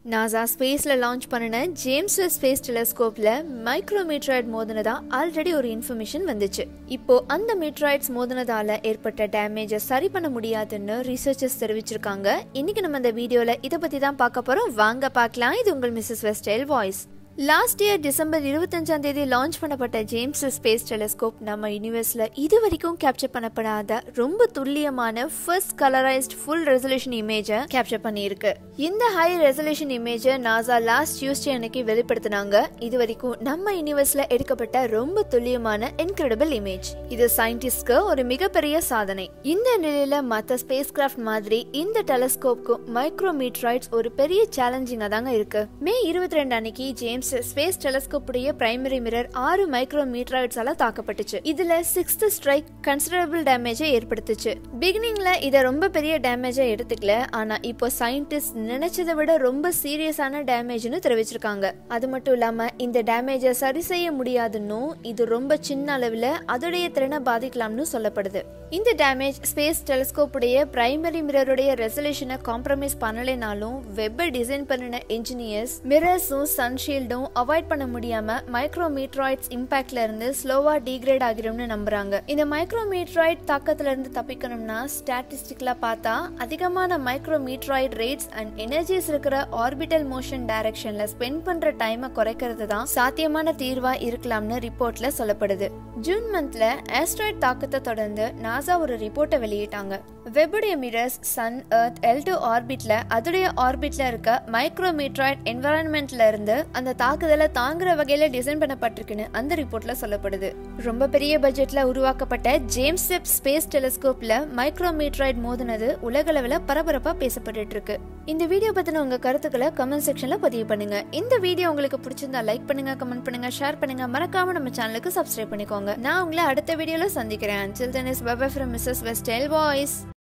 NASA ஸ்பேஸில் launch பண்ணின James Webb space டெலஸ்கோப்பில் மைக்ரோமீட்ராய்ட் மோதினதா ஆல்ரெடி ஒரு இன்ஃபர்மேஷன் வந்துச்சு இப்போ அந்த மீட்ராய்ட்ஸ் மோதினதால ஏற்பட்ட டேமேஜை சரி பண்ண முடியாதுன்னு ரிசர்ச்சர்ஸ் தெரிவிச்சிருக்காங்க இன்னைக்கு நம்ம இந்த வீடியோவில் இதை பற்றி தான் பார்க்க போகிறோம் வாங்க பார்க்கலாம் இது உங்கள் Mrs Westel voice last year December இருபத்தஞ்சாம் தேதி லான்ச் பண்ணப்பட்ட ஜேம்ஸ் ஸ்பேஸ் டெலஸ்கோப் நம்ம யூனிவர்ஸ்ல இது வரைக்கும் கேப்சர் பண்ணப்படாத ரொம்ப துல்லியமான ஃபர்ஸ்ட் கலரைஸ்ட் ஃபுல் ரெசல்யூஷன் இமேஜை கேப்சர் பண்ணியிருக்கு இந்த ஹை ரெசல்யூஷன் இமேஜை நாசா லாஸ்ட் டியூஸ்டே அன்னைக்கு வெளிப்படுத்தினாங்க இது வரைக்கும் நம்ம யூனிவர்ஸ்ல எடுக்கப்பட்ட ரொம்ப துல்லியமான இன்கிரெடிபிள் இமேஜ் இது சயின்டிஸ்ட்க்கு ஒரு மிகப்பெரிய சாதனை இந்த நிலையில மற்ற ஸ்பேஸ் கிராஃப்ட் மாதிரி இந்த டெலஸ்கோப்க்கும் மைக்ரோமீட்ராய்ட்ஸ் ஒரு பெரிய சேலஞ்சிங்கா தாங்க இருக்கு மே இருபத்தி ரெண்டு அன்னைக்கு ஜேம்ஸ் ஜேம்ஸ் ஸ்பேஸ் டெலஸ்கோப் உடைய பிரைமரி மிரர் ஆறு மைக்ரோ மீட்டராய்ட்ஸால தாக்கப்பட்டுச்சு இதுல சிக்ஸ்த் ஸ்ட்ரைக் கன்சிடரபிள் டேமேஜை ஏற்படுத்துச்சு பிகினிங்ல இத ரொம்ப பெரிய டேமேஜை எடுத்துக்கல ஆனா இப்போ சயின்டிஸ்ட் நினைச்சதை விட ரொம்ப சீரியஸான டேமேஜ்னு தெரிவிச்சிருக்காங்க அது மட்டும் இல்லாம இந்த டேமேஜை சரி செய்ய முடியாதுன்னும் இது ரொம்ப சின்ன அளவுல அதோடைய திறனை பாதிக்கலாம்னு சொல்லப்படுது இந்த டேமேஜ் ஸ்பேஸ் டெலஸ்கோப் உடைய பிரைமரி மிரருடைய ரெசல்யூஷனை காம்ப்ரமைஸ் பண்ணலைனாலும் வெப்பை டிசைன் பண்ணின இன்ஜினியர்ஸ் மிரர்ஸும் சன்ஷீல்டும் மட்டும் அவாய்ட் பண்ண முடியாம மைக்ரோமீட்ராய்ட்ஸ் இம்பாக்ட்ல இருந்து ஸ்லோவா டிகிரேட் ஆகிரும்னு நம்புறாங்க இந்த மைக்ரோமீட்ராய்ட் தாக்கத்துல இருந்து தப்பிக்கணும்னா ஸ்டாட்டிஸ்டிக்கலா பார்த்தா அதிகமான மைக்ரோமீட்ராய்ட் ரேட்ஸ் அண்ட் எனர்ஜிஸ் இருக்கிற ஆர்பிட்டல் மோஷன் டைரக்ஷன்ல ஸ்பெண்ட் பண்ற டைமை குறைக்கிறது தான் சாத்தியமான தீர்வா இருக்கலாம்னு ரிப்போர்ட்ல சொல்லப்படுது ஜூன் மந்த்ல ஆஸ்ட்ராய்ட் தாக்கத்தை தொடர்ந்து நாசா ஒரு ரிப்போர்ட்டை வெளியிட்டாங்க வெபுடைய mirrors Sun Earth L two ஆர்பிட்ல அதோடைய ஆர்பிட்ல இருக்க மைக்ரோமீட்ராய்ட் என்வரான்மெண்ட்ல இருந்து அந்த தாக்குதலை தாங்குற வகையில டிசைன் பண்ணப்பட்டிருக்குன்னு அந்த ரிப்போர்ட்ல சொல்லப்படுது ரொம்ப பெரிய பட்ஜெட்ல உருவாக்கப்பட்ட ஜேம்ஸ் வெப் ஸ்பேஸ் டெலஸ்கோப்ல மைக்ரோமீட்ராய்ட் மோதினது உலகளவுல பரபரப்பா பேசப்பட்டு இருக்கு இந்த வீடியோ பத்தின உங்க கருத்துக்களை கமெண்ட் செக்ஷன்ல பதிவு பண்ணுங்க இந்த வீடியோ உங்களுக்கு பிடிச்சிருந்தா லைக் பண்ணுங்க கமெண்ட் பண்ணுங்க ஷேர் பண்ணுங்க மறக்காம நம்ம சேனலுக்கு சப்ஸ்கிரைப் பண்ணிக்கோங்க நான் உங்களை அடுத்த வீடியோல சந்திக்கிறேன் until then is bye from Mrs Westel voice